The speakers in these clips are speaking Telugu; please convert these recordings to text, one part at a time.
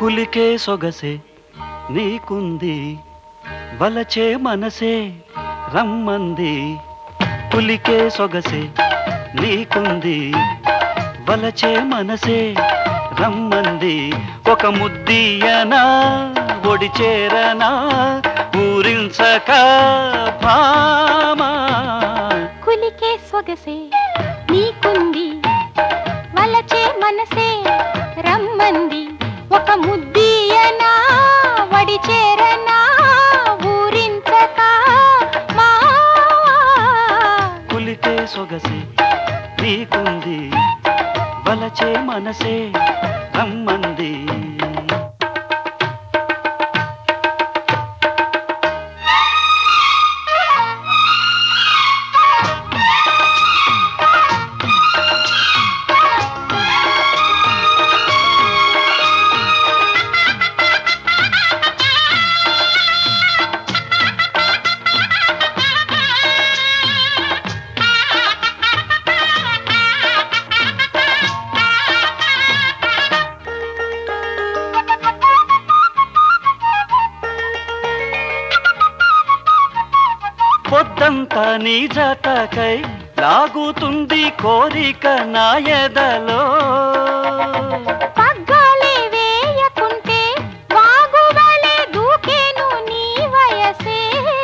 కులికే సొగసే నీకుంది వలచే మనసే రమ్మంది కులికే సొగసే నీకుంది వలచే మనసే రమ్మంది ఒక ముద్దీయనా ఒడి చేరనా ఊరించక భామా కులికే సొగసే నీకుంది వలచే మనసే రమ్మంది ఒక ముద్దీయనా వడి చేరనా ఊరించక మా కులికే సొగసే నీకుంది వలచే మనసే రమ్మంది పొద్దంతా నీ జతకై లాగుతుంది కోరిక నా ఎదలో పగ్గాలే వేయకుంటే వాగువలే దూకేను నీ వయసే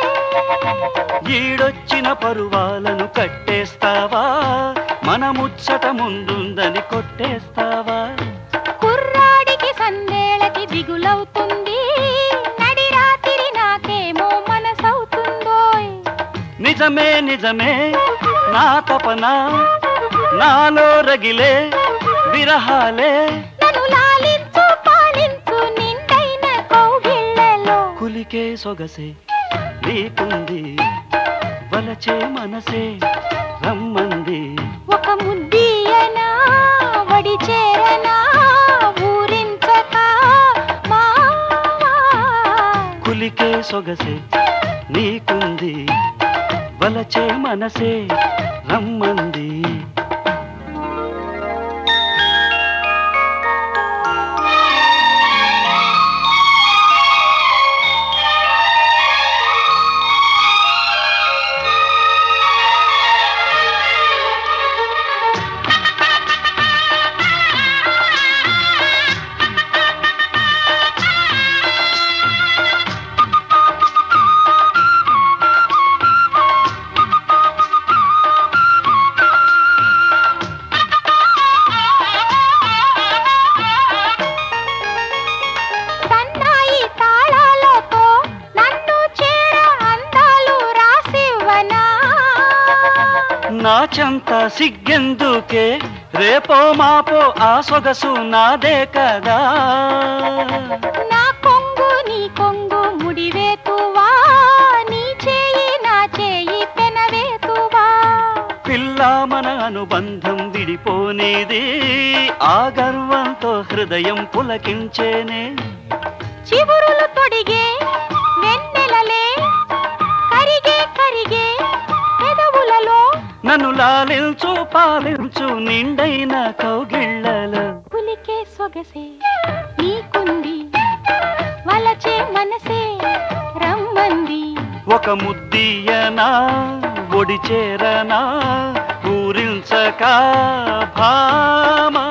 ఈడొచ్చిన పరువాలను కట్టేస్తావా మన ముచ్చట ముందుందని కొట్టేస్తావా కుర్రాడికి సందేళకి దిగులవుతుంది నడి రాత్రి నాకేమో మనసవుతుందోయ్ నిజమే నిజమే నా తపన నాలో రగిలే విరహాలే నన్ను లాలించు పాలించు నిండైన కౌగిళ్ళలో కులికే సొగసే నీకుంది వలచే మనసే రమ్మంది ఒక ముద్దీయనా వడి చేరనా ఊరించక మావా కులికే సొగసే నీకుంది వలచే మనసే రమ్మంది సన్నాయి తాళాలతో నన్ను చేర అందాలు రాసివ్వనా నా చెంత సిగ్గెందుకే రేపో మాపో ఆ సొగసు నాదే కదా నా కొంగు నీ కొంగు ముడివేతువా నీ చేయి నా చేయి పెనవేతువా పిల్ల మన అనుబంధం విడిపోనేది ఆ గర్వంతో హృదయం పులకించేనే చివురులు తొడిగే వెన్నెలలే కరిగే కరిగే పెదవులలో నన్ను లాలించు పాలించు నిండైన కౌగిళ్ళలో పులికే సొగసే నీకుంది వలచే మనసే రమ్మంది ఒక ముద్దీయనా ఒడి చేరనా ఊరించక భామా